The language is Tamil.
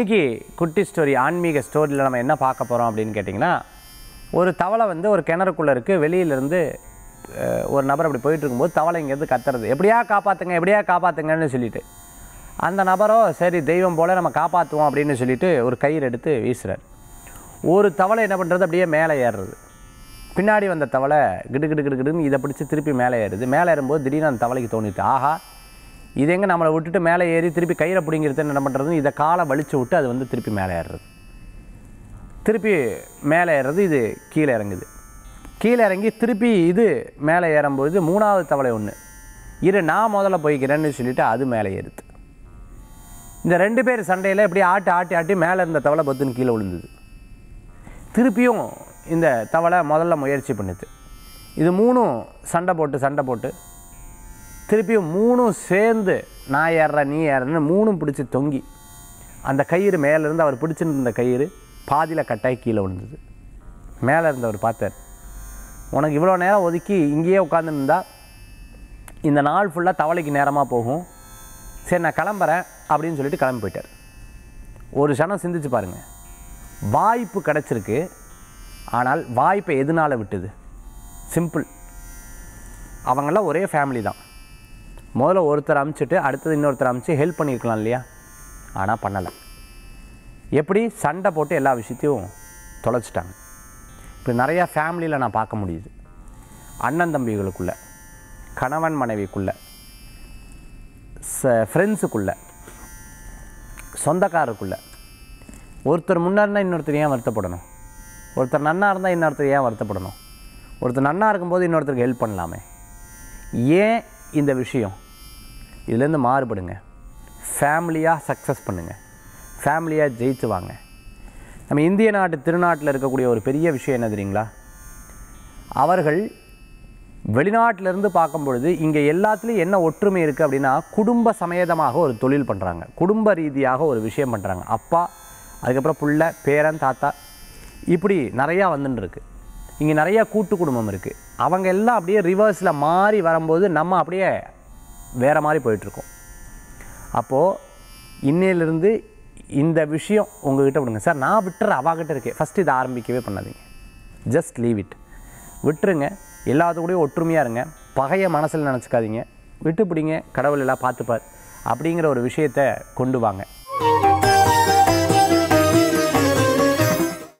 இன்னைக்கு குட்டி ஸ்டோரி ஆன்மீக ஸ்டோரியில் நம்ம என்ன பார்க்க போகிறோம் அப்படின்னு கேட்டிங்கன்னா ஒரு தவளை வந்து ஒரு கிணறுக்குள்ளே இருக்குது வெளியிலேருந்து ஒரு நபர் அப்படி போயிட்டு இருக்கும்போது தவளை இங்கேருந்து கத்துறது எப்படியா காப்பாற்றுங்க எப்படியா காப்பாற்றுங்கன்னு சொல்லிட்டு அந்த நபரோ சரி தெய்வம் போல் நம்ம காப்பாற்றுவோம் அப்படின்னு சொல்லிட்டு ஒரு கயிறு எடுத்து வீசுறார் ஒரு தவளை என்ன பண்ணுறது அப்படியே மேலே ஏறுறது பின்னாடி வந்த தவளை கிடு கிடு கிடு கிடுன்னு இதை பிடிச்சி திருப்பி மேலே ஏறுது மேலே ஏறும்போது திடீர்னு அந்த தவளைக்கு தோணிட்டு ஆஹா இது எங்கே நம்மளை விட்டுட்டு மேலே ஏறி திருப்பி கயிறை பிடிங்கிறது என்ன பண்ணுறது இதை காலை வலிச்சு விட்டு அது வந்து திருப்பி மேலே ஏறுறது திருப்பி மேலே ஏறுறது இது கீழே இறங்குது கீழே இறங்கி திருப்பி இது மேலே ஏறும்போது மூணாவது தவளை ஒன்று இரு நான் முதல்ல போய்க்கிறேன்னு சொல்லிட்டு அது மேலே ஏறுது இந்த ரெண்டு பேர் சண்டையில் இப்படி ஆட்டி ஆட்டி ஆட்டி மேலே இருந்த தவளை பத்துன்னு கீழே விழுந்தது திருப்பியும் இந்த தவளை முதல்ல முயற்சி பண்ணுது இது மூணும் சண்டை போட்டு சண்டை போட்டு திருப்பியும் மூணும் சேர்ந்து நான் ஏறுறேன் நீ ஏறுறேன்னு மூணும் பிடிச்சி தொங்கி அந்த கயிறு மேலேருந்து அவர் பிடிச்சிட்டு இருந்த கயிறு பாதியில் கட்டாய் கீழே விழுந்தது மேலே இருந்தவர் பார்த்தார் உனக்கு இவ்வளோ நேரம் ஒதுக்கி இங்கேயே உட்காந்துருந்தா இந்த நாள் ஃபுல்லாக தவளைக்கு நேரமாக போகும் சரி நான் கிளம்புறேன் அப்படின்னு சொல்லிட்டு கிளம்பி போயிட்டார் ஒரு க்ஷணம் சிந்திச்சு பாருங்கள் வாய்ப்பு கிடச்சிருக்கு ஆனால் வாய்ப்பை எதனால் விட்டுது சிம்பிள் அவங்களாம் ஒரே ஃபேமிலி தான் முதல்ல ஒருத்தர் அமுச்சிட்டு அடுத்தது இன்னொருத்தர் அமுச்சு ஹெல்ப் பண்ணியிருக்கலாம் இல்லையா ஆனால் பண்ணலை எப்படி சண்டை போட்டு எல்லா விஷயத்தையும் தொலைச்சிட்டாங்க இப்போ நிறையா ஃபேமிலியில் நான் பார்க்க முடியுது அண்ணன் தம்பிகளுக்குள்ள கணவன் மனைவிக்குள்ள ச ஃப்ரெண்ட்ஸுக்குள்ள சொந்தக்காரருக்குள்ள ஒருத்தர் முன்னாடினா இன்னொருத்தர் ஏன் வருத்தப்படணும் ஒருத்தர் நன்னா இருந்தால் இன்னொருத்தர் ஏன் வருத்தப்படணும் ஒருத்தர் நன்னா இருக்கும்போது இன்னொருத்தருக்கு ஹெல்ப் பண்ணலாமே ஏன் இந்த விஷயம் இதுலேருந்து மாறுபடுங்க ஃபேமிலியாக சக்ஸஸ் பண்ணுங்கள் ஃபேமிலியாக ஜெயிச்சு வாங்க நம்ம இந்திய நாட்டு திருநாட்டில் இருக்கக்கூடிய ஒரு பெரிய விஷயம் என்ன தெரியுங்களா அவர்கள் வெளிநாட்டிலேருந்து பார்க்கும் பொழுது இங்கே எல்லாத்துலேயும் என்ன ஒற்றுமை இருக்குது அப்படின்னா குடும்ப சமேதமாக ஒரு தொழில் பண்ணுறாங்க குடும்ப ரீதியாக ஒரு விஷயம் பண்ணுறாங்க அப்பா அதுக்கப்புறம் புள்ள பேரன் தாத்தா இப்படி நிறையா வந்துன்னு இருக்கு இங்கே நிறையா கூட்டு குடும்பம் இருக்குது அவங்க எல்லாம் அப்படியே ரிவர்ஸில் மாறி வரும்போது நம்ம அப்படியே வேறு மாதிரி போயிட்டுருக்கோம் அப்போது இன்னையிலிருந்து இந்த விஷயம் உங்ககிட்ட விடுங்க சார் நான் விட்டுற அவாகிட்ட இருக்கேன் ஃபஸ்ட்டு இதை ஆரம்பிக்கவே பண்ணாதீங்க ஜஸ்ட் லீவ் இட் விட்டுருங்க எல்லாத்து கூடயும் ஒற்றுமையாக இருங்க பகையை மனசில் நினச்சிக்காதீங்க விட்டு பிடிங்க கடவுள் எல்லாம் பார்த்துப்பார் அப்படிங்கிற ஒரு விஷயத்தை கொண்டு வாங்க